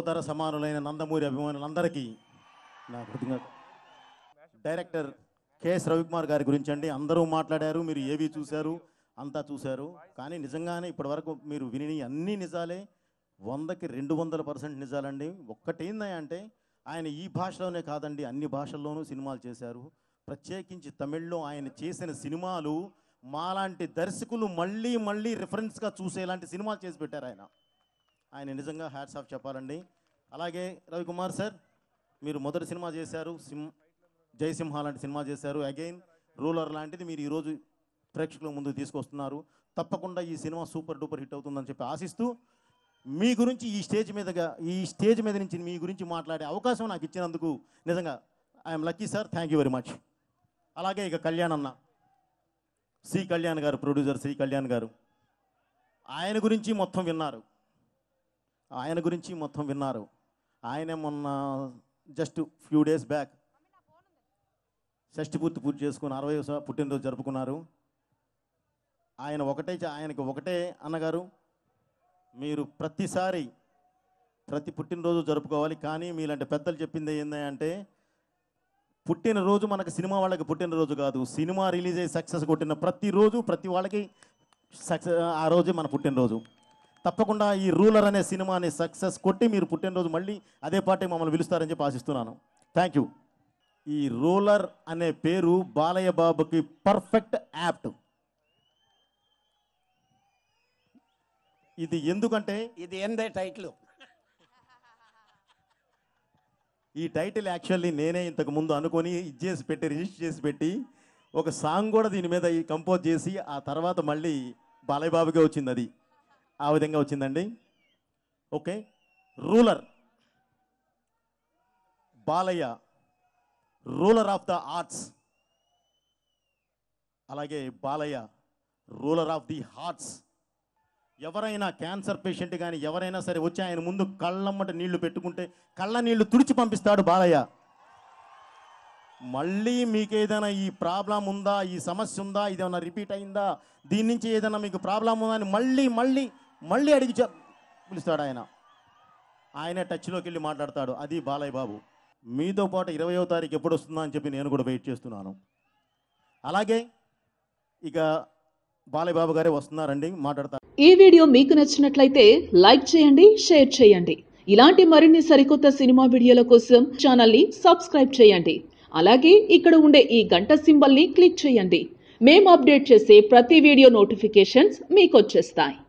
సోదర సమానులైన నందమూరి అభిమానులందరికీ నా కృతజ్ఞత డైరెక్టర్ కెఎస్ రవికుమార్ గారి గురించి అండి అందరూ మాట్లాడారు మీరు ఏవి చూశారు అంతా చూశారు కానీ నిజంగానే ఇప్పటివరకు మీరు విని అన్ని నిజాలే వందకి రెండు వందల పర్సెంట్ నిజాలండి ఒక్కటేందా అంటే ఆయన ఈ భాషలోనే కాదండి అన్ని భాషల్లోనూ సినిమాలు చేశారు ప్రత్యేకించి తమిళ్లో ఆయన చేసిన సినిమాలు మాలాంటి దర్శకులు మళ్ళీ మళ్ళీ రిఫరెన్స్గా చూసేలాంటి సినిమాలు చేసి పెట్టారు ఆయన ఆయన నిజంగా హ్యాట్స్ ఆఫ్ చెప్పాలండి అలాగే రవికుమార్ సార్ మీరు మొదటి సినిమా చేశారు సిమ్ జయసింహ లాంటి సినిమా చేశారు అగైన్ రూలర్ లాంటిది మీరు ఈరోజు ప్రేక్షకుల ముందుకు తీసుకొస్తున్నారు తప్పకుండా ఈ సినిమా సూపర్ డూపర్ హిట్ అవుతుందని చెప్పి ఆశిస్తూ మీ గురించి ఈ స్టేజ్ మీదగా ఈ స్టేజ్ మీద నుంచి మీ గురించి మాట్లాడే అవకాశం నాకు ఇచ్చినందుకు నిజంగా I am lucky sir thank you very much అలాగే ఇక కళ్యాణ్ అన్న సి కళ్యాణ్ గారు ప్రొడ్యూసర్ సి కళ్యాణ్ గారు ఆయన గురించి మొత్తం విన్నారు ఆయన గురించి మొత్తం విన్నారు ఆయన మొన్న జస్ట్ ఫ్యూ డేస్ బ్యాక్ షష్టి పూర్తి పూర్తి చేసుకుని అరవై పుట్టినరోజు జరుపుకున్నారు ఆయన ఒకటే చ- ఆయనకు ఒకటే అన్నగారు మీరు ప్రతిసారి ప్రతి పుట్టినరోజు జరుపుకోవాలి కానీ మీలాంటి పెద్దలు చెప్పింది ఏంది అంటే పుట్టినరోజు మనకు సినిమా వాళ్ళకి పుట్టినరోజు కాదు సినిమా రిలీజ్ అయ్యి సక్సెస్ కొట్టిన ప్రతిరోజు ప్రతి వాళ్ళకి సక్సెస్ ఆ రోజే మన పుట్టినరోజు తప్పకుండా ఈ రూలర్ అనే సినిమాని సక్సెస్ కొట్టి మీరు పుట్టినరోజు మళ్ళీ అదే పాటే మమ్మల్ని పిలుస్తారని చెప్పి ఆశిస్తున్నాను థ్యాంక్ యూ ఈ రూలర్ అనే పేరు బాలయ్య బాబుకి పర్ఫెక్ట్ యాప్ట్ ఇది ఎందుకంటే ఇది ఏందే టైటిల్ ఈ టైటిల్ యాక్చువల్లీ నేనే ఇంతకు ముందు అనుకొని ఇది చేసి పెట్టి రిజిస్టర్ చేసి పెట్టి ఒక సాంగ్ కూడా దీని మీద ఈ కంపోజ్ చేసి ఆ తర్వాత మళ్ళీ బాలయ్య బాబుకే వచ్చింది అది ఆ విధంగా వచ్చిందండి okay ruler Balayya ruler of the arts అలాగే Balayya ruler of the hearts ఎవరైనా క్యాన్సర్ పేషెంట్ కానీ ఎవరైనా సరే వచ్చి ఆయన ముందు కళ్ళమ్మట నీళ్లు పెట్టుకుంటే కళ్ళ నీళ్లు తుడిచి పంపిస్తాడు బాలయ్య మళ్ళీ మీకు ఏదైనా ఈ ప్రాబ్లం ఉందా ఈ సమస్య ఉందా ఇదేమైనా రిపీట్ అయిందా దీని నుంచి ఏదైనా మీకు ప్రాబ్లం ఉందా అని మళ్ళీ మళ్ళీ మళ్ళీ అడిగి చెప్ పిలుస్తాడు ఆయన ఆయనే టచ్లోకి వెళ్ళి మాట్లాడతాడు అది బాలయ్య బాబు మీతో పాటు ఇరవయో తారీఖు ఎప్పుడు వస్తుందా అని చెప్పి నేను కూడా వెయిట్ చేస్తున్నాను అలాగే ఇక బాలయ్య బాబు గారే వస్తున్నారండి మాట్లాడతారు ఈ వీడియో మీకు నచ్చినట్లయితే లైక్ చేయండి షేర్ చేయండి ఇలాంటి మరిన్ని సరికొత్త సినిమా వీడియోల కోసం ఛానల్ని సబ్స్క్రైబ్ చేయండి అలాగే ఇక్కడ ఉండే ఈ గంట సింబల్ని క్లిక్ చేయండి మేము అప్డేట్ చేసే ప్రతి వీడియో నోటిఫికేషన్స్ మీకు వచ్చేస్తాయి